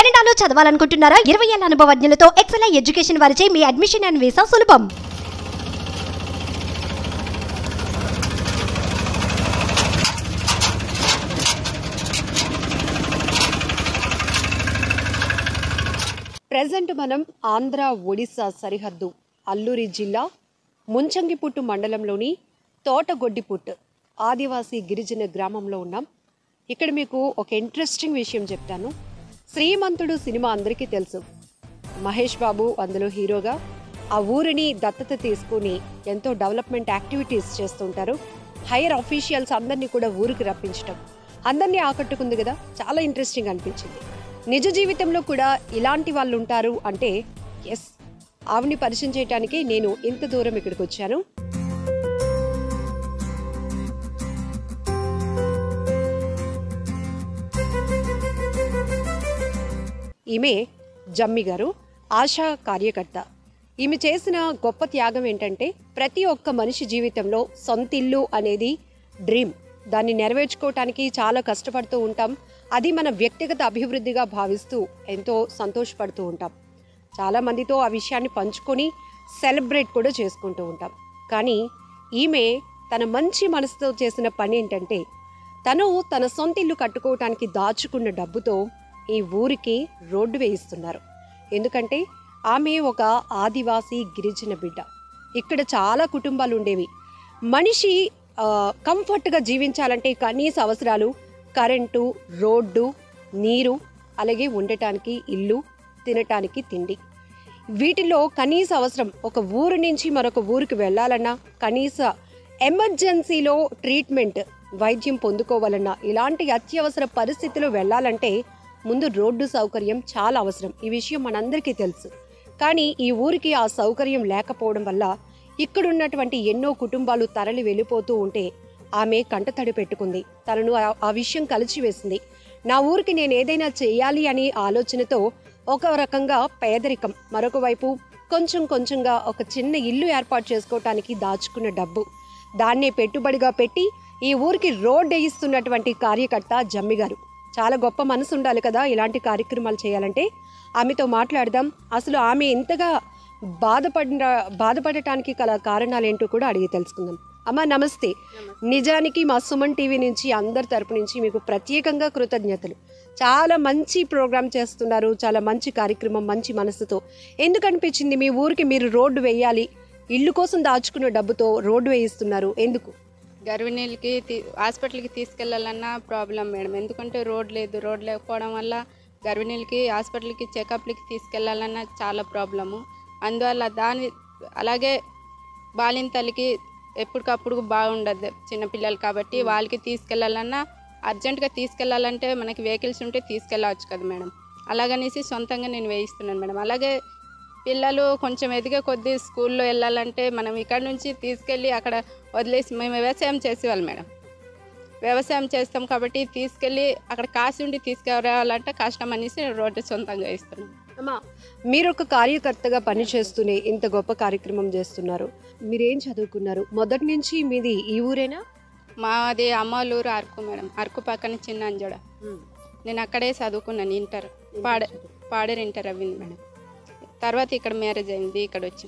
కెనడాలో చదవాలనుకుంటున్నారా ఇరవై ఏళ్ల అనుభవజ్ఞులతో ఎక్సెల్ ఎడ్యుకేషన్ వారిచే మీ అడ్మిషన్ అండ్ వీసా సులభం ప్రజెంట్ మనం ఆంధ్ర ఒడిశా సరిహద్దు అల్లూరి జిల్లా ముంచంగిపుట్టు మండలంలోని తోటగొడ్డిపుట్ ఆదివాసీ గిరిజన గ్రామంలో ఉన్నాం ఇక్కడ మీకు ఒక ఇంట్రెస్టింగ్ విషయం చెప్తాను శ్రీమంతుడు సినిమా అందరికీ తెలుసు మహేష్ బాబు అందులో హీరోగా ఆ ఊరిని దత్తత తీసుకుని ఎంతో డెవలప్మెంట్ యాక్టివిటీస్ చేస్తుంటారు హైయర్ అఫీషియల్స్ అందరినీ కూడా ఊరికి రప్పించడం అందరినీ ఆకట్టుకుంది కదా చాలా ఇంట్రెస్టింగ్ అనిపించింది నిజ జీవితంలో కూడా ఇలాంటి వాళ్ళు ఉంటారు అంటే ఎస్ ఆవిని పరిచయం చేయడానికి నేను ఇంత దూరం ఇక్కడికి వచ్చాను ఈమె జమ్మి గారు ఆశా కార్యకర్త ఈమె చేసిన గొప్ప త్యాగం ఏంటంటే ప్రతి ఒక్క మనిషి జీవితంలో సొంతిల్లు అనేది డ్రీమ్ దాన్ని నెరవేర్చుకోవటానికి చాలా కష్టపడుతూ ఉంటాం అది మన వ్యక్తిగత అభివృద్ధిగా భావిస్తూ ఎంతో సంతోషపడుతూ ఉంటాం చాలా మందితో ఆ విషయాన్ని పంచుకొని సెలబ్రేట్ కూడా చేసుకుంటూ ఉంటాం కానీ ఈమె తన మంచి మనసుతో చేసిన పని ఏంటంటే తను తన సొంత ఇల్లు కట్టుకోవటానికి దాచుకున్న డబ్బుతో ఈ ఊరికి రోడ్డు వేయిస్తున్నారు ఎందుకంటే ఆమె ఒక ఆదివాసీ గిరిజన బిడ్డ ఇక్కడ చాలా కుటుంబాలు ఉండేవి మనిషి ఆ, కంఫర్ట్గా జీవించాలంటే కనీస అవసరాలు కరెంటు రోడ్డు నీరు అలాగే ఉండటానికి ఇల్లు తినటానికి తిండి వీటిలో కనీస అవసరం ఒక ఊరు నుంచి మరొక ఊరికి వెళ్ళాలన్నా కనీస ఎమర్జెన్సీలో ట్రీట్మెంట్ వైద్యం పొందుకోవాలన్నా ఇలాంటి అత్యవసర పరిస్థితిలో వెళ్ళాలంటే ముందు రోడ్డు సౌకర్యం చాలా అవసరం ఈ విషయం మనందరికీ తెలుసు కానీ ఈ ఊరికి ఆ సౌకర్యం లేకపోవడం వల్ల ఇక్కడున్నటువంటి ఎన్నో కుటుంబాలు తరలి వెళ్ళిపోతూ ఉంటే ఆమె కంటతడి పెట్టుకుంది తనను ఆ- ఆ విషయం కలిచివేసింది నా ఊరికి నేను ఏదైనా చేయాలి అనే ఆలోచనతో ఒక రకంగా పేదరికం మరొక వైపు కొంచెం కొంచెంగా ఒక చిన్న ఇల్లు ఏర్పాటు చేసుకోవటానికి దాచుకున్న డబ్బు దాన్నే పెట్టుబడిగా పెట్టి ఈ ఊరికి రోడ్ వేయిస్తున్నటువంటి కార్యకర్త జమ్మి గారు చాలా గొప్ప మనసు ఉండాలి కదా ఇలాంటి కార్యక్రమాలు చేయాలంటే ఆమెతో మాట్లాడదాం అసలు ఆమె ఎంతగా బాధపడిన బాధపడటానికి గల కారణాలేంటో కూడా అడిగి తెలుసుకుందాం అమ్మ నమస్తే నిజానికి మా సుమన్ టీవీ నుంచి అందరి తరపు నుంచి మీకు ప్రత్యేకంగా కృతజ్ఞతలు చాలా మంచి ప్రోగ్రామ్ చేస్తున్నారు చాలా మంచి కార్యక్రమం మంచి మనసుతో ఎందుకు అనిపించింది మీ ఊరికి మీరు రోడ్డు వేయాలి ఇల్లు కోసం దాచుకున్న డబ్బుతో రోడ్డు వేయిస్తున్నారు ఎందుకు గర్భిణీలకి తీ హాస్పిటల్కి తీసుకెళ్ళాలన్నా ప్రాబ్లం మేడం ఎందుకంటే రోడ్ లేదు రోడ్ లేకపోవడం వల్ల గర్భిణీలకి హాస్పిటల్కి చెకప్లకి తీసుకెళ్ళాలన్నా చాలా ప్రాబ్లము అందువల్ల దాని అలాగే బాలిన తల్లికి ఎప్పటికప్పుడు బాగుండదు చిన్నపిల్లలు కాబట్టి వాళ్ళకి తీసుకెళ్ళాలన్నా అర్జెంటుగా తీసుకెళ్ళాలంటే మనకి వెహికల్స్ ఉంటే తీసుకెళ్ళవచ్చు కదా మేడం అలాగనేసి సొంతంగా నేను వేయిస్తున్నాను మేడం అలాగే పిల్లలు కొంచెం ఎదిగే కొద్దీ స్కూల్లో వెళ్ళాలంటే మనం ఇక్కడ నుంచి తీసుకెళ్ళి అక్కడ వదిలేసి మేము వ్యవసాయం చేసేవాళ్ళం మేడం వ్యవసాయం చేస్తాం కాబట్టి తీసుకెళ్ళి అక్కడ కాసి ఉండి తీసుకురావాలంటే కష్టం అనేసి రోడ్డు సొంతంగా ఇస్తున్నాం అమ్మా మీరు ఒక కార్యకర్తగా పనిచేస్తూనే ఇంత గొప్ప కార్యక్రమం చేస్తున్నారు మీరేం చదువుకున్నారు మొదటి నుంచి మీది ఈ ఊరేనా మాది అమ్మలూరు అరకు మేడం అరకు పక్కన చిన్న అంజడ నేను అక్కడే చదువుకున్నాను ఇంటర్ పాడే పాడేరు ఇంటర్ అవ్వింది మేడం తర్వాత ఇక్కడ మ్యారేజ్ అయింది ఇక్కడ వచ్చి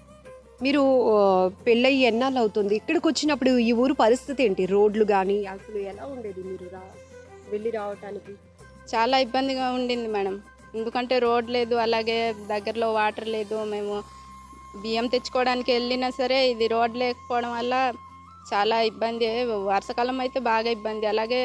మీరు ఆ, పెళ్ళయి ఎన్నాళ్ళు అవుతుంది ఇక్కడికి వచ్చినప్పుడు ఈ ఊరు పరిస్థితి ఏంటి రోడ్లు కానీ అసలు ఎలా ఉండేది మీరు రా వెళ్ళి రావటానికి చాలా ఇబ్బందిగా ఉండింది మేడం ఎందుకంటే రోడ్ లేదు అలాగే దగ్గరలో వాటర్ లేదు మేము బియ్యం తెచ్చుకోవడానికి వెళ్ళినా సరే ఇది రోడ్ లేకపోవడం వల్ల చాలా ఇబ్బంది వర్షాకాలం అయితే బాగా ఇబ్బంది అలాగే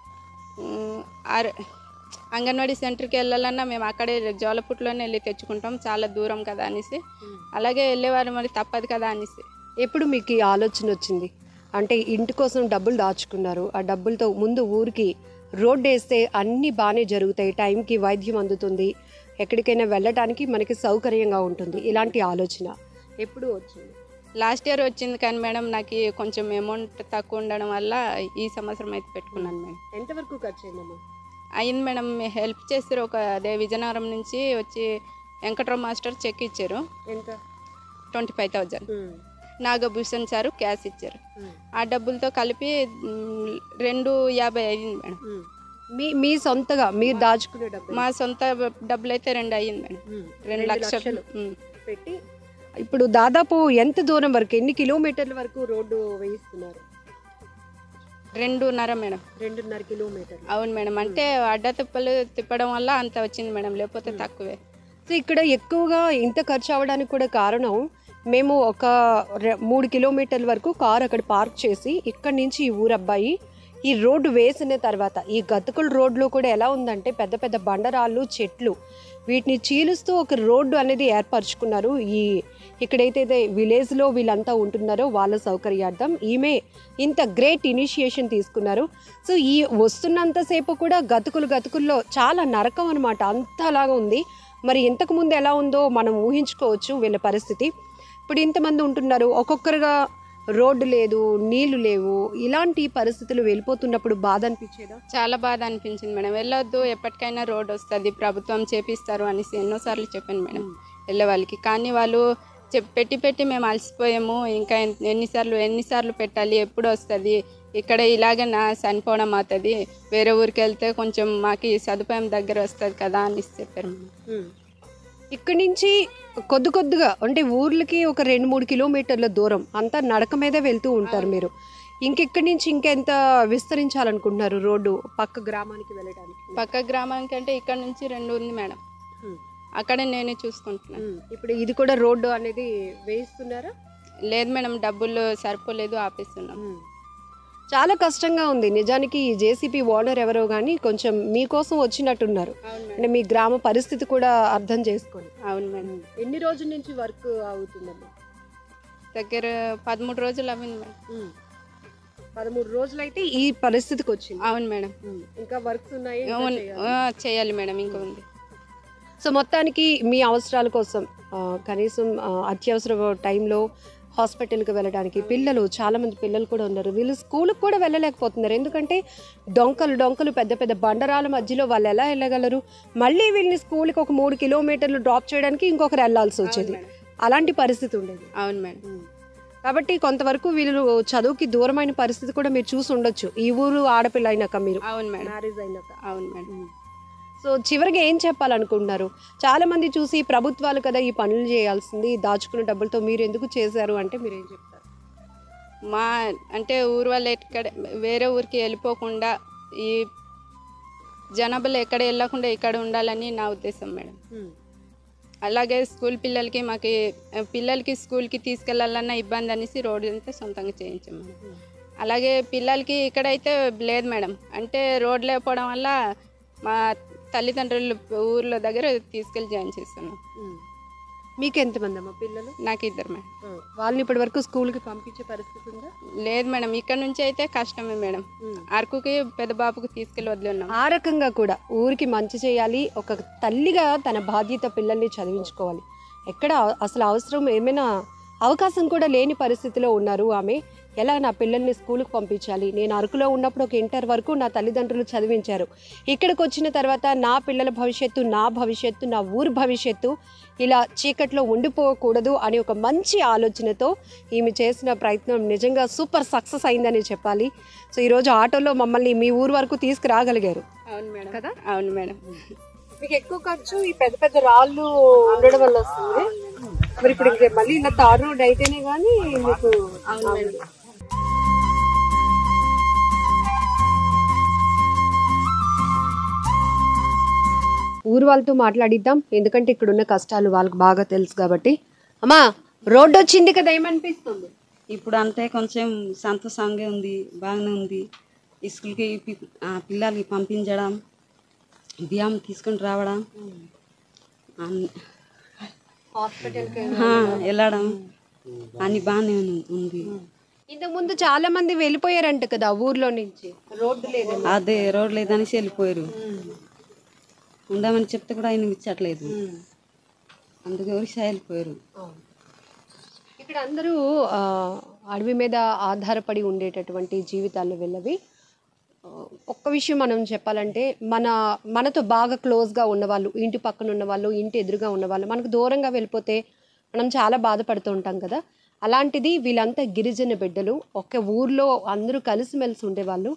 ఉమ్, ఆర్- అంగన్వాడీ సెంటర్కి వెళ్ళాలన్నా మేము అక్కడే జోలపుట్లోనే వెళ్ళి తెచ్చుకుంటాం చాలా దూరం కదా అనేసి అలాగే వెళ్ళేవారు మరి తప్పదు కదా అనేసి ఎప్పుడు మీకు ఈ ఆలోచన వచ్చింది అంటే ఇంటి కోసం డబ్బులు దాచుకున్నారు ఆ డబ్బులతో ముందు ఊరికి రోడ్ వేస్తే అన్నీ బాగానే జరుగుతాయి టైంకి వైద్యం అందుతుంది ఎక్కడికైనా వెళ్ళటానికి మనకి సౌకర్యంగా ఉంటుంది ఇలాంటి ఆలోచన ఎప్పుడు వచ్చింది లాస్ట్ ఇయర్ వచ్చింది కానీ మేడం నాకు ఈ కొంచెం అమౌంట్ తక్కువ ఉండడం వల్ల ఈ సంవత్సరం అయితే పెట్టుకున్నాను మేడం ఎంతవరకు ఖర్చు అయిందమ్మా అయింది మేడం హెల్ప్ చేస్తారు ఒక అదే విజయనగరం నుంచి వచ్చి వెంకట్రావు మాస్టర్ చెక్ ఇచ్చారు ఎంత twenty five thousand Nagabhushan sir cash ఇచ్చారు ఆ డబ్బులతో కలిపి మ్, రెండు యాభై అయింది మేడం మీ మీ సొంతగా మీరు దాచుకునే డబ్బు మా సొంత డబ్బులు అయితే రెండు అయ్యింది మేడం రెండు లక్షలు ఉమ్. పెట్టి ఇప్పుడు దాదాపు ఎంత దూరం వరకు ఎన్ని కిలోమీటర్ల వరకు రోడ్డు వేయిస్తున్నారు రెండున్నర మేడం రెండున్నర కిలోమీటర్లు అవును మేడం అంటే అడ్డ తిప్పలు తిప్పడం వల్ల అంత వచ్చింది మేడం లేకపోతే తక్కువే సో ఇక్కడ ఎక్కువగా ఇంత ఖర్చు అవ్వడానికి కూడా కారణం మేము ఒక రె- మూడు కిలోమీటర్ల వరకు కార్ అక్కడ పార్క్ చేసి ఇక్కడి నుంచి ఈ ఊరు అబ్బాయి ఈ రోడ్డు వేసిన తర్వాత ఈ గతుకుల రోడ్లో కూడా ఎలా ఉందంటే పెద్ద పెద్ద బండరాళ్ళు చెట్లు వీటిని చీలుస్తూ ఒక రోడ్డు అనేది ఏర్పరచుకున్నారు ఈ ఇక్కడైతే విలేజ్లో వీళ్ళంతా ఉంటున్నారో వాళ్ళ సౌకర్యార్థం ఈమె ఇంత గ్రేట్ ఇనిషియేషన్ తీసుకున్నారు సో ఈ వస్తున్నంతసేపు కూడా గతుకులు గతుకుల్లో చాలా నరకం అనమాట అంతలాగా ఉంది మరి ఇంతకు ముందు ఎలా ఉందో మనం ఊహించుకోవచ్చు వీళ్ళ పరిస్థితి ఇప్పుడు ఇంతమంది ఉంటున్నారు ఒక్కొక్కరుగా రోడ్డు లేదు నీళ్లు లేవు ఇలాంటి పరిస్థితులు వెళ్ళిపోతున్నప్పుడు బాధ అనిపించేదా చాలా బాధ అనిపించింది మేడం వెళ్ళొద్దు ఎప్పటికైనా రోడ్ వస్తుంది ప్రభుత్వం చేపిస్తారు అనేసి ఎన్నోసార్లు చెప్పాను మేడం వెళ్ళే వాళ్ళకి కానీ వాళ్ళు చెప్ పెట్టి పెట్టి మేము అలసిపోయాము ఇంకా ఎన్- ఎన్నిసార్లు ఎన్నిసార్లు పెట్టాలి ఎప్పుడు వస్తుంది ఇక్కడ ఇలాగే నా చనిపోవడం అవుతుంది వేరే ఊరికి వెళ్తే కొంచెం మాకు ఈ సదుపాయం దగ్గర వస్తుంది కదా అనేసి చెప్పారు మేడం ఇక్కడి నుంచి కొద్ది కొద్దిగా అంటే ఊర్లకి ఒక రెండు మూడు కిలోమీటర్ల దూరం అంతా నడక మీదే వెళ్తూ ఉంటారు మీరు ఇంకెక్కడి నుంచి ఇంకెంత విస్తరించాలనుకుంటున్నారు రోడ్డు పక్క గ్రామానికి వెళ్ళడానికి పక్క గ్రామానికి అంటే ఇక్కడ నుంచి రెండు ఉంది మేడం అక్కడే నేను చూసుకుంటున్నాను ఉమ్. ఇప్పుడు ఇది కూడా రోడ్డు అనేది వేయిస్తున్నారా లేదు మేడం డబ్బులు సరిపోలేదు ఆపేస్తున్నాం చాలా కష్టంగా ఉంది నిజానికి ఈ జేసీపీ ఓనర్ ఎవరో కానీ కొంచెం మీకోసం వచ్చినట్టున్నారు అవును మేడం అంటే మీ గ్రామ పరిస్థితి కూడా అర్థం చేసుకొని అవును మేడం ఎన్ని రోజుల నుంచి వర్క్ అవుతుందమ్మా దగ్గర పదమూడు రోజులు అయింది మేడం పదమూడు రోజులైతే ఈ పరిస్థితికి వచ్చింది అవును మేడం ఇంకా వర్క్స్ ఉన్నాయి ఇంకా అవును చేయాలి. ఆ, చేయాలి మేడం ఇంకా ఉంది సో మొత్తానికి మీ అవసరాల కోసం ఆ, కనీసం ఆ, అత్యవసర టైంలో హాస్పిటల్కి వెళ్ళడానికి పిల్లలు చాలా మంది పిల్లలు కూడా ఉన్నారు వీళ్ళు స్కూల్కి కూడా వెళ్ళలేకపోతున్నారు ఎందుకంటే డొంకలు డొంకలు పెద్ద పెద్ద బండరాల మధ్యలో వాళ్ళు ఎలా వెళ్ళగలరు మళ్ళీ వీళ్ళని స్కూల్కి ఒక మూడు కిలోమీటర్లు డ్రాప్ చేయడానికి ఇంకొకరు వెళ్ళాల్సి వచ్చేది మేడం. అలాంటి పరిస్థితి ఉండేది అవును మేడం కాబట్టి కొంతవరకు వీళ్ళు చదువుకి దూరమైన పరిస్థితి కూడా మీరు చూసి ఉండొచ్చు ఈ ఊరు ఆడపిల్ల అయినాక మీరు అవును మేడం మ్యారేజ్ అయినాక అవును మేడం సో చివరిగా ఏం చెప్పాలనుకుంటున్నారు చాలా మంది చూసి ప్రభుత్వాలు కదా ఈ పనులు చేయాల్సింది దాచుకున్న డబ్బులతో మీరు ఎందుకు చేశారు అంటే మీరు ఏం చెప్తారు మా అంటే ఊరు వాళ్ళు ఎక్కడ వేరే ఊరికి వెళ్ళిపోకుండా ఈ జనాభాలు ఎక్కడ వెళ్ళకుండా ఇక్కడ ఉండాలని నా ఉద్దేశం మేడం అలాగే స్కూల్ పిల్లలకి మాకు పిల్లలకి స్కూల్కి తీసుకెళ్లాలన్న ఇబ్బంది అనేసి రోడ్డు అంతా సొంతంగా చేయించాం మేడం అలాగే పిల్లలకి ఇక్కడైతే లేదు మేడం అంటే రోడ్ లేకపోవడం వల్ల మా తల్లిదండ్రులు ఊర్లో దగ్గర తీసుకెళ్ళి జాయిన్ చేస్తున్నాం మీకు ఎంతమంది అమ్మా పిల్లలు నాకు ఇద్దరు మేడం వాళ్ళని ఇప్పటి వరకు స్కూల్కి పంపించే పరిస్థితి ఉందా లేదు మేడం ఇక్కడ నుంచి అయితే కష్టమే మేడం అరకుకి పెద్ద బాబుకి తీసుకెళ్ళి వదిలి ఉన్నాం ఆ రకంగా కూడా ఊరికి మంచి చేయాలి ఒక తల్లిగా తన బాధ్యత పిల్లల్ని చదివించుకోవాలి ఎక్కడ అసలు అవసరం ఏమైనా అవకాశం కూడా లేని పరిస్థితిలో ఉన్నారు ఆమె ఎలా నా పిల్లల్ని స్కూల్కి పంపించాలి నేను అరకులో ఉన్నప్పుడు ఒక ఇంటర్ వరకు నా తల్లిదండ్రులు చదివించారు ఇక్కడికి వచ్చిన తర్వాత నా పిల్లల భవిష్యత్తు నా భవిష్యత్తు నా ఊరి భవిష్యత్తు ఇలా చీకట్లో ఉండిపోకూడదు అని ఒక మంచి ఆలోచనతో ఈమె చేసిన ప్రయత్నం నిజంగా సూపర్ సక్సెస్ అయిందని చెప్పాలి సో ఈరోజు ఆటోలో మమ్మల్ని మీ ఊరు వరకు తీసుకురాగలిగారు అవును మేడం కదా? అవును మేడం మీకు ఎక్కువ ఖర్చు ఈ పెద్ద పెద్ద రాళ్ళు ఉండడం వల్ల వస్తుంది మరి ఇప్పుడు ఇంకే మళ్ళీ ఇలా తార్ రోడ్ అయితేనే కానీ మీకు అవును మేడం ఊరు వాళ్ళతో మాట్లాడిద్దాం ఎందుకంటే ఇక్కడ ఉన్న కష్టాలు వాళ్ళకి బాగా తెలుసు కాబట్టి అమ్మా రోడ్డు వచ్చింది కదా ఏమనిపిస్తుంది ఇప్పుడు అంతే కొంచెం సంతోషంగా ఉంది బాగానే ఉంది స్కూల్కి పి- ఆ, పిల్లలకి పంపించడం బియ్యం తీసుకొని రావడం అన్ని- ఆ, వెళ్ళడం అన్ని బాగానే ఉంది- ఉంది ఇంతకు ముందు చాలా మంది వెళ్ళిపోయారంట కదా ఊర్లో నుంచి రోడ్డు లేదు అదే రోడ్ లేదనేసి వెళ్ళిపోయారు ఉండమని చెప్తే కూడా ఆయన ఇచ్చట్లేదు అందుకే రిక్షా వెళ్ళిపోయారు ఇక్కడ అందరూ ఆ, అడవి మీద ఆధారపడి ఉండేటటువంటి జీవితాలు వెళ్ళవి ఆ, ఒక్క విషయం మనం చెప్పాలంటే మన మనతో బాగా క్లోజ్గా ఉన్నవాళ్ళు ఇంటి పక్కన ఉన్నవాళ్ళు ఇంటి ఎదురుగా ఉన్నవాళ్ళు మనకు దూరంగా వెళ్ళిపోతే మనం చాలా బాధపడుతూ ఉంటాం కదా అలాంటిది వీళ్ళంతా గిరిజన బిడ్డలు ఒక ఊర్లో అందరూ కలిసిమెలిసి ఉండేవాళ్ళు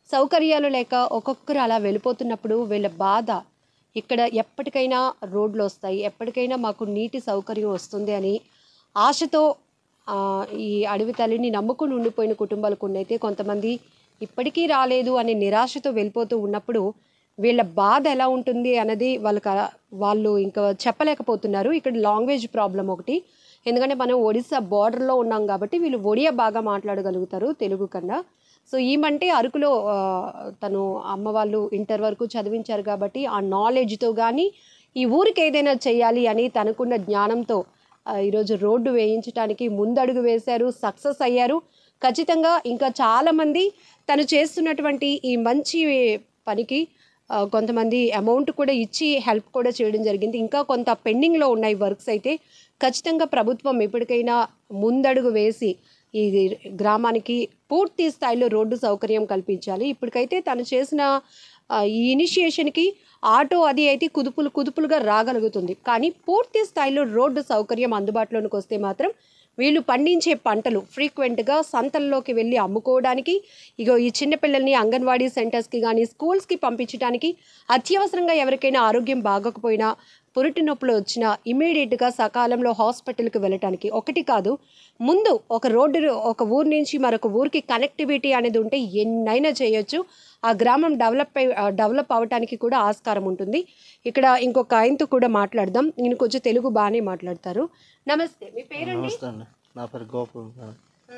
సౌకర్యాలు లేక ఒక్కొక్కరు అలా వెళ్ళిపోతున్నప్పుడు వీళ్ళ బాధ ఇక్కడ ఎప్పటికైనా రోడ్లు వస్తాయి ఎప్పటికైనా మాకు నీటి సౌకర్యం వస్తుంది అని ఆశతో ఆ, ఈ అడవి తల్లిని నమ్ముకుని ఉండిపోయిన కుటుంబాలకు ఉన్నైతే కొంతమంది ఇప్పటికీ రాలేదు అనే నిరాశతో వెళ్ళిపోతూ ఉన్నప్పుడు వీళ్ళ బాధ ఎలా ఉంటుంది అన్నది వాళ్ళకి అలా- వాళ్ళు ఇంకా చెప్పలేకపోతున్నారు ఇక్కడ లాంగ్వేజ్ ప్రాబ్లం ఒకటి ఎందుకంటే మనం ఒడిశా బార్డర్లో ఉన్నాం కాబట్టి వీళ్ళు ఒడియా బాగా మాట్లాడగలుగుతారు తెలుగు కన్నా సో ఈమంటే అరకులో ఆ, తను అమ్మ వాళ్ళు ఇంటర్ వరకు చదివించారు కాబట్టి ఆ నాలెడ్జ్తో కానీ ఈ ఊరికి ఏదైనా చేయాలి అని తనకున్న జ్ఞానంతో ఆ, ఈరోజు రోడ్డు వేయించడానికి ముందడుగు వేశారు సక్సెస్ అయ్యారు ఖచ్చితంగా ఇంకా చాలామంది తను చేస్తున్నటువంటి ఈ మంచి పనికి ఆ, కొంతమంది అమౌంట్ కూడా ఇచ్చి హెల్ప్ కూడా చేయడం జరిగింది ఇంకా కొంత పెండింగ్లో ఉన్నాయి వర్క్స్ అయితే ఖచ్చితంగా ప్రభుత్వం ఎప్పటికైనా ముందడుగు వేసి ఈ గ్రామానికి పూర్తి స్థాయిలో రోడ్డు సౌకర్యం కల్పించాలి ఇప్పటికైతే తను చేసిన ఆ, ఈ ఇనిషియేషన్కి ఆటో అది అయితే కుదుపులు కుదుపులుగా రాగలుగుతుంది కానీ పూర్తి స్థాయిలో రోడ్డు సౌకర్యం అందుబాటులోనికి వస్తే మాత్రం వీళ్ళు పండించే పంటలు ఫ్రీక్వెంట్గా సంతల్లోకి వెళ్ళి అమ్ముకోవడానికి ఇగో ఈ చిన్నపిల్లల్ని అంగన్వాడీ సెంటర్స్కి కానీ స్కూల్స్కి పంపించడానికి అత్యవసరంగా ఎవరికైనా ఆరోగ్యం బాగోకపోయినా పురిటి నొప్పులు వచ్చినా ఇమీడియట్గా సకాలంలో హాస్పిటల్కి వెళ్ళటానికి ఒకటి కాదు ముందు ఒక రోడ్డు ఒక ఊరు నుంచి మరొక ఊరికి కనెక్టివిటీ అనేది ఉంటే ఎన్నైనా చేయొచ్చు ఆ గ్రామం డెవలప్ అయి డెవలప్ అవడానికి కూడా ఆస్కారం ఉంటుంది ఇక్కడ ఇంకొక ఆయనతో కూడా మాట్లాడదాం ఈయన కొంచెం తెలుగు బాగానే మాట్లాడతారు నమస్తే మీ పేరండి నమస్తే అండి నా పేరు గోకుల్ మేడం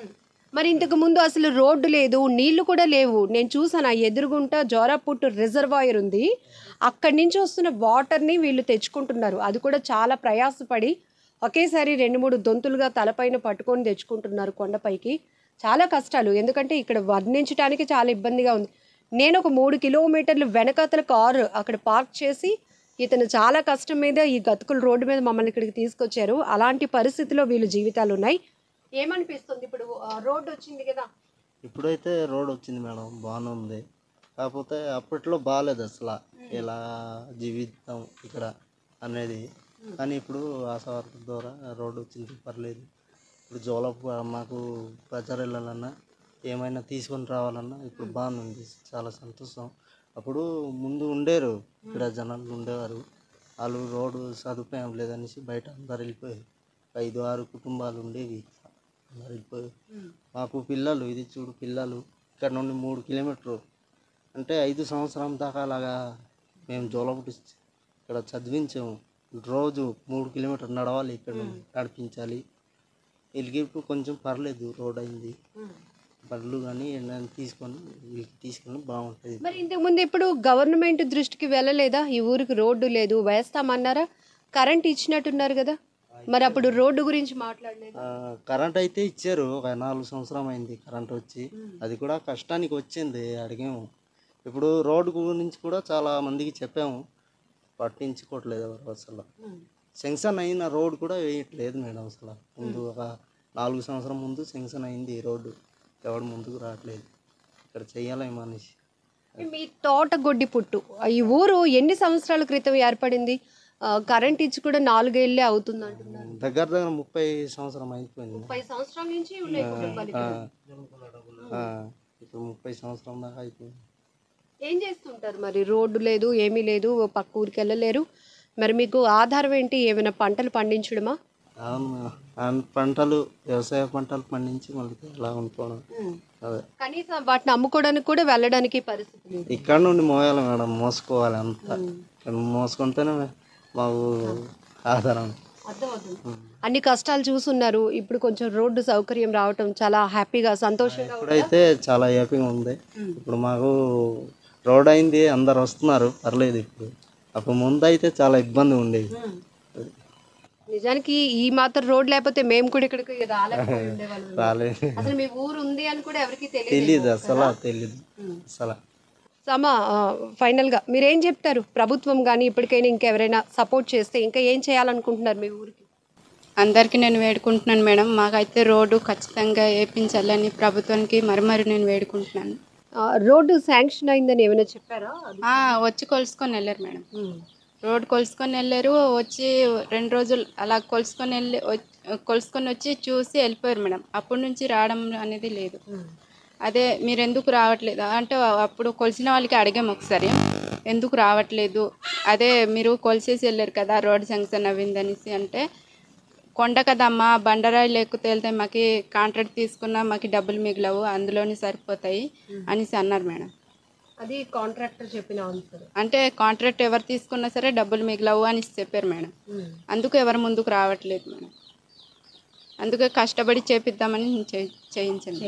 మరి ఇంతకు ముందు అసలు రోడ్డు లేదు నీళ్లు కూడా లేవు నేను చూసాను ఆ ఎదురుగుంట జోరాపుట్టు రిజర్వాయర్ ఉంది అక్కడి నుంచి వస్తున్న వాటర్ని వీళ్ళు తెచ్చుకుంటున్నారు అది కూడా చాలా ప్రయాసపడి ఒకేసారి రెండు మూడు దొంతులుగా తలపైన పట్టుకొని తెచ్చుకుంటున్నారు కొండపైకి చాలా కష్టాలు ఎందుకంటే ఇక్కడ వర్ణించడానికి చాలా ఇబ్బందిగా ఉంది నేను ఒక మూడు కిలోమీటర్లు వెనకాతల కారు అక్కడ పార్క్ చేసి ఇతను చాలా కష్టం మీద ఈ గతుకుల రోడ్డు మీద మమ్మల్ని ఇక్కడికి తీసుకొచ్చారు అలాంటి పరిస్థితిలో వీళ్ళ జీవితాలు ఉన్నాయి ఏమనిపిస్తుంది ఇప్పుడు ఆ, రోడ్డు వచ్చింది కదా ఇప్పుడైతే రోడ్ వచ్చింది మేడం బాగానే ఉంది కాకపోతే అప్పట్లో బాగాలేదు అసలు ఇలా జీవితం ఇక్కడ అనేది కానీ ఇప్పుడు ఆశా వర్కర్ ద్వారా రోడ్ వచ్చింది పర్లేదు ఇప్పుడు జోలప్ మాకు ప్రచారం వెళ్ళాలన్నా ఏమైనా తీసుకొని రావాలన్నా ఇప్పుడు బాగానే ఉంది చాలా సంతోషం అప్పుడు ముందు ఉండేరు ఇక్కడ జనాలు ఉండేవారు వాళ్ళు రోడ్డు సదుపాయం లేదనేసి బయట అందరు వెళ్ళిపోయారు ఐదు ఆరు కుటుంబాలు ఉండేవి అందరు వెళ్ళిపోయారు మాకు పిల్లలు ఇది చూడు పిల్లలు ఇక్కడ నుండి మూడు కిలోమీటర్లు అంటే ఐదు సంవత్సరం దాకా అలాగా మేము జోలపుటి ఇక్కడ చదివించాము రోజు మూడు కిలోమీటర్ నడవాలి ఇక్కడ నుండి నడిపించాలి వీళ్ళకి ఇప్పుడు కొంచెం పర్లేదు రోడ్ అయింది బండ్లు కానీ ఏమైనా తీసుకొని వీళ్ళకి తీసుకొని బాగుంటుంది మరి ఇంతకు ముందు ఇప్పుడు గవర్నమెంట్ దృష్టికి వెళ్ళలేదా ఈ ఊరికి రోడ్డు లేదు వేస్తామన్నారా కరెంట్ ఇచ్చినట్టున్నారు కదా మరి అప్పుడు రోడ్డు గురించి మాట్లాడలేదు ఆ, కరెంట్ అయితే ఇచ్చారు ఒక నాలుగు సంవత్సరం అయింది కరెంట్ వచ్చి అది కూడా కష్టానికి వచ్చింది అడిగాము ఇప్పుడు రోడ్డు గురించి కూడా చాలా మందికి చెప్పాము పట్టించుకోవట్లేదు ఎవరు అసలు సెంక్షన్ అయిన రోడ్ కూడా వేయట్లేదు మేడం అసలు ముందు ఒక నాలుగు సంవత్సరం ముందు సెంక్షన్ అయింది ఈ రోడ్డు ఎవడు ముందుకు రావట్లేదు ఇక్కడ చెయ్యాలి మనిషి మీ తోటగొడ్డి పుట్టు ఈ ఊరు ఎన్ని సంవత్సరాల క్రితం ఏర్పడింది ఆ, కరెంట్ ఇచ్చి కూడా నాలుగేళ్లే అవుతుంది అంటున్నారు దగ్గర దగ్గర ముప్పై సంవత్సరం అయిపోయింది ముప్పై సంవత్సరాల నుంచి ఉన్నాయి కుటుంబాలు ఆ, ఇక్కడ. ఆ, ఇప్పుడు ముప్పై సంవత్సరం దాకా అయిపోయింది ఏం చేస్తుంటారు మరి రోడ్డు లేదు ఏమీ లేదు ఓ పక్క ఊరికి వెళ్ళలేరు మరి మీకు ఆధారం ఏంటి ఏమైనా పంటలు పండించడమా అవును మేడం. ఆ పంటలు వ్యవసాయ పంటలు పండించి మళ్ళీ ఎలా ఉండిపోవడం అదే కనీసం వాటిని అమ్ముకోవడానికి కూడా వెళ్ళడానికి పరిస్థితి లేదు ఇక్కడ నుండి మోయాలి మేడం మోసుకోవాలి అంతా మోసుకుంటేనే మాకు ఆధారం అర్థమవుతుంది అన్ని కష్టాలు చూసున్నారు ఇప్పుడు కొంచెం రోడ్డు సౌకర్యం రావటం చాలా హ్యాపీగా సంతోషంగా ఇప్పుడైతే చాలా హ్యాపీగా ఉంది ఇప్పుడు మాకు రోడ్ అయింది అందరు వస్తున్నారు పర్లేదు ఇప్పుడు అప్పుడు ముందు అయితే చాలా ఇబ్బంది ఉండేది నిజానికి ఈ మాత్రం రోడ్ లేకపోతే మేము కూడా ఇక్కడికి రాలేకపోయి ఉండేవాళ్ళం రాలేదు అసలు మీ ఊరు ఉంది అని కూడా ఎవరికి తెలియదు తెలీదు అసలు తెలీదు అసలు సమ ఫైనల్గా మీరేం చెప్తారు ప్రభుత్వం కానీ ఇప్పటికైనా ఇంకెవరైనా సపోర్ట్ చేస్తే ఇంకా ఏం చేయాలనుకుంటున్నారు మీ ఊరికి అందరికీ నేను వేడుకుంటున్నాను మేడం మాకైతే రోడ్డు ఖచ్చితంగా వేయించాలని ప్రభుత్వానికి మరి మరి నేను వేడుకుంటున్నాను ఆ, రోడ్డు శాంక్షన్ అయిందని ఏమైనా చెప్పారా ఆ, వచ్చి కొలుసుకొని వెళ్ళారు మేడం రోడ్ కొలుసుకొని వెళ్ళారు వచ్చి రెండు రోజులు అలా కొలుసుకొని వెళ్ళి వచ్- కొలుసుకొని వచ్చి చూసి వెళ్ళిపోయారు మేడం అప్పటి నుంచి రావడం అనేది లేదు అదే మీరు ఎందుకు రావట్లేదు అంటే అప్పుడు కొలిసిన వాళ్ళకి అడిగాము ఒకసారి ఎందుకు రావట్లేదు అదే మీరు కొలిసేసి వెళ్ళారు కదా రోడ్ శాంక్షన్ అయిందనేసి అంటే కొండ కదమ్మా బండరాయిలు ఎక్కువ తేలితే మాకు కాంట్రాక్ట్ తీసుకున్నా మాకు డబ్బులు మిగిలవు అందులోనే సరిపోతాయి అనేసి అన్నారు మేడం అది కాంట్రాక్టర్ చెప్పిన ఆన్సర్ అంటే కాంట్రాక్ట్ ఎవరు తీసుకున్నా సరే డబ్బులు మిగిలవు అని చెప్పారు మేడం అందుకు ఎవరు ముందుకు రావట్లేదు మేడం అందుకే కష్టపడి చేపిద్దామని నేను చే- చేయించాను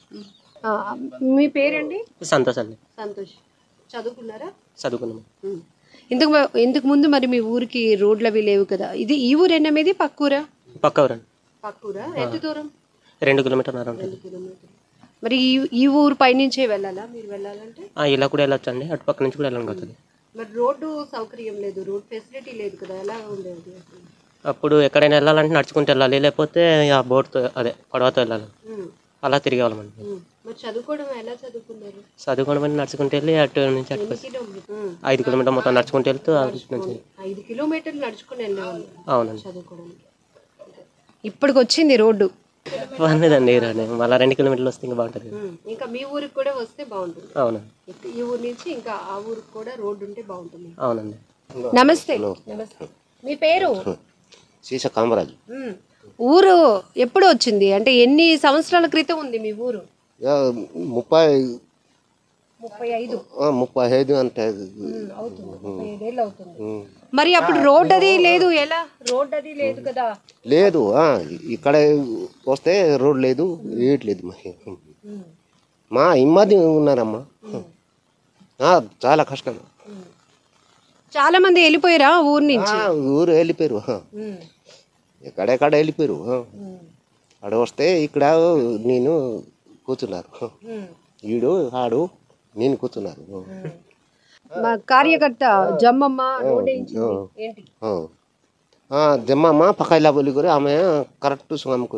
మీ పేరండి సంతోష్ అండి సంతోష్ చదువుకున్నారా చదువుకున్నాము ఇంతకు మ- ఇంతకు ముందు మరి మీ ఊరికి రోడ్లు అవి లేవు కదా ఇది ఈ ఊరేనా మీది పక్కూరా పక్క ఊరండి పక్కూరా ఎంత దూరం రెండు కిలోమీటర్న్నర ఉంటుంది మరి ఈ ఈ ఊరు పైనుంచే వెళ్ళాలా మీరు వెళ్ళాలంటే ఆ, ఇలా కూడా వెళ్ళొచ్చు అండి అటు పక్క నుంచి కూడా వెళ్ళడానికి అవుతుంది మరి రోడ్డు సౌకర్యం లేదు రోడ్ ఫెసిలిటీ లేదు కదా ఎలా ఉండేది అసలు? అప్పుడు ఎక్కడైనా వెళ్ళాలంటే నడుచుకుంటూ వెళ్ళాలి లేకపోతే ఆ బోట్తో అదే పడవతో వెళ్ళాలి ఉమ్, అలా తిరిగే వాళ్ళమండి ఉమ్. మరి చదువుకోవడం ఎలా చదువుకున్నారు చదువుకోవడం అని నడుచుకుంటూ వెళ్ళి అటు నుంచి అటు పక్క- కిలోమీటర్ ఉమ్, ఐదు కిలోమీటర్ మొత్తం నడుచుకుంటూ వెళ్తూ అటు నుంచి ఐదు కిలోమీటర్లు నడుచుకుని వెళ్ళేవాళ్ళు అవునండి చదువుకోవడానికి ఇప్పటికి వచ్చింది రోడ్డు బాగుండేదండి రాని మళ్ళీ రెండు కిలోమీటర్లు వస్తే ఇంకా బాగుంటుంది ఉమ్, ఇంకా మీ ఊరికి కూడా వస్తే బాగుంటుంది అవునండి ఇక- ఈ ఊరు నుంచి ఇంకా ఆ ఊరికి కూడా రోడ్డు ఉంటే బాగుంటుంది అవునండి నమస్తే నమస్తే మీ పేరు సీస కామరాజు ఉమ్. ఊరు ఎప్పుడు వచ్చింది అంటే ఎన్ని సంవత్సరాల క్రితం ఉంది మీ ఊరు ఇక ముప్పై ముప్పై ఐదు ఆ, ముప్పై ఐదు అంటే అవుతుంది ముప్పై ఐదేళ్ళు అవుతుంది ఉమ్. మరి అప్పుడు రోడ్ అది లేదు ఎలా రోడ్ అది లేదు కదా లేదు ఆ, ఇక్కడ వస్తే రోడ్ లేదు వేయట్లేదు మరి మా ఇమ్మది ఉన్నారమ్మా ఆ, చాలా కష్టం చాలా మంది వెళ్ళిపోయారా ఊరు నుంచి ఆ, ఊరు వెళ్ళిపోయారు ఆ. ఉమ్. ఎక్కడెక్కడ వెళ్ళిపోయారు ఆ. ఆడ వస్తే ఇక్కడ నేను కూర్చున్నారు ఉమ్. వీడు ఆడు నేను కూర్చున్నారు మా కార్యకర్త జమ్మమ్మ రోడ్ వేయించింది ఏంటి ఆ. ఆ, జమ్మమ్మ పక్క ఇలా బొలిగొరి ఆమె కరెక్ట్ సుగమ్కి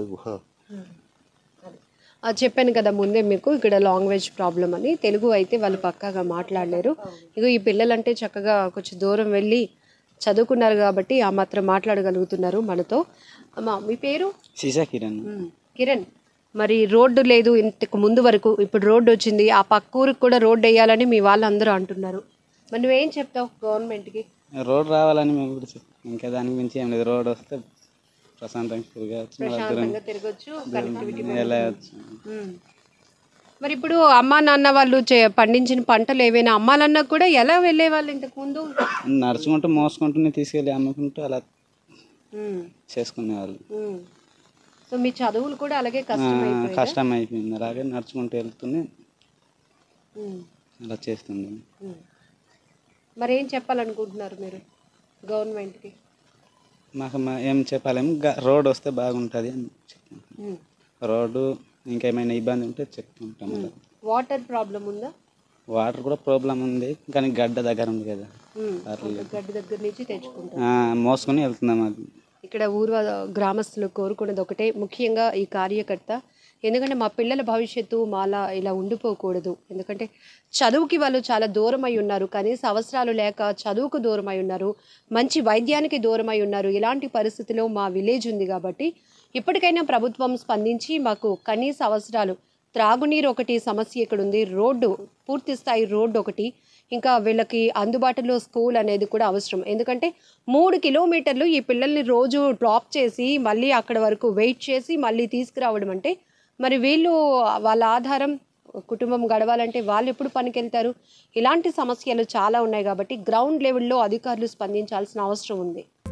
ఆ, చెప్పాను కదా ముందే మీకు ఇక్కడ లాంగ్వేజ్ ప్రాబ్లం అని తెలుగు అయితే వాళ్ళు పక్కాగా మాట్లాడలేరు ఇగో ఈ పిల్లలంటే చక్కగా కొంచెం దూరం వెళ్ళి చదువుకున్నారు కాబట్టి ఆ మాత్రం మాట్లాడగలుగుతున్నారు మనతో అమ్మా మీ పేరు సీసా కిరణ్ ఉమ్, కిరణ్ మరి రోడ్డు లేదు ఇంతకు ముందు వరకు ఇప్పుడు రోడ్డు వచ్చింది ఆ పక్క ఊరికి కూడా రోడ్డు వేయాలని మీ వాళ్ళందరూ అంటున్నారు మరి నువ్వేం చెప్తావు గవర్నమెంట్కి రోడ్ రావాలని మేము కూడా చెప్తాం ఇంకా దానికి మించి ఏం లేదు రోడ్ వస్తే ప్రశాంతంగా తిరగవచ్చు మళ్ళీ దూరం ప్రశాంతంగా తిరగచ్చు కనెక్టివిటీ వెళ్ళవచ్చు ఉమ్. మరి ఇప్పుడు అమ్మా నాన్న వాళ్ళు చే- పండించిన పంటలు ఏవైనా అమ్మాలన్నా కూడా ఎలా వెళ్ళేవాళ్ళు ఇంతకు ముందు నడుచుకుంటూ మోసుకుంటూనే తీసుకెళ్ళి అమ్ముకుంటూ అలా ఉమ్, చేసుకునేవాళ్ళు ఉమ్. సో మీ చదువులు కూడా అలాగే ఆ, కష్టం అయిపోయాయి కష్టం అయిపోయింది అలాగే నడుచుకుంటూ వెళ్తూనే ఉమ్, అలా చేస్తుంది ఉమ్. మరి ఏం చెప్పాలనుకుంటున్నారు మీరు గవర్నమెంట్కి మాకు మా- ఏం చెప్పలేము గా- రోడ్ వస్తే బాగుంటుంది అని చెప్తాం ఉమ్. రోడ్డు ఇంకేమైనా ఇబ్బంది ఉంటే చెప్తుంటాం అలా వాటర్ ప్రాబ్లం ఉందా వాటర్ కూడా ప్రాబ్లం ఉంది కానీ గడ్డ దగ్గర ఉంది కదా ఉమ్, పర్లేదు. గడ్డి దగ్గర నుంచి తెచ్చుకుంటాం ఆ, మోసుకొని వెళ్తున్నాం అది ఇక్కడ ఊరు గ్రామస్తులు కోరుకున్నది ఒకటే ముఖ్యంగా ఈ కార్యకర్త ఎందుకంటే మా పిల్లల భవిష్యత్తు మాలా ఇలా ఉండిపోకూడదు ఎందుకంటే చదువుకి వాళ్ళు చాలా దూరం అయి ఉన్నారు కనీస అవసరాలు లేక చదువుకు దూరం అయి ఉన్నారు మంచి వైద్యానికి దూరం అయి ఉన్నారు ఇలాంటి పరిస్థితిలో మా విలేజ్ ఉంది కాబట్టి ఇప్పటికైనా ప్రభుత్వం స్పందించి మాకు కనీస అవసరాలు త్రాగునీరు ఒకటి సమస్య ఇక్కడ ఉంది రోడ్డు పూర్తి స్థాయి రోడ్డు ఒకటి ఇంకా వీళ్ళకి అందుబాటులో స్కూల్ అనేది కూడా అవసరం ఎందుకంటే మూడు కిలోమీటర్లు ఈ పిల్లల్ని రోజు డ్రాప్ చేసి మళ్ళీ అక్కడ వరకు వెయిట్ చేసి మళ్ళీ తీసుకురావడం అంటే మరి వీళ్ళు వాళ్ళ ఆధారం కుటుంబం గడవాలంటే వాళ్ళు ఎప్పుడు పనికి వెళ్తారు ఇలాంటి సమస్యలు చాలా ఉన్నాయి కాబట్టి గ్రౌండ్ లెవెల్లో అధికారులు స్పందించాల్సిన అవసరం ఉంది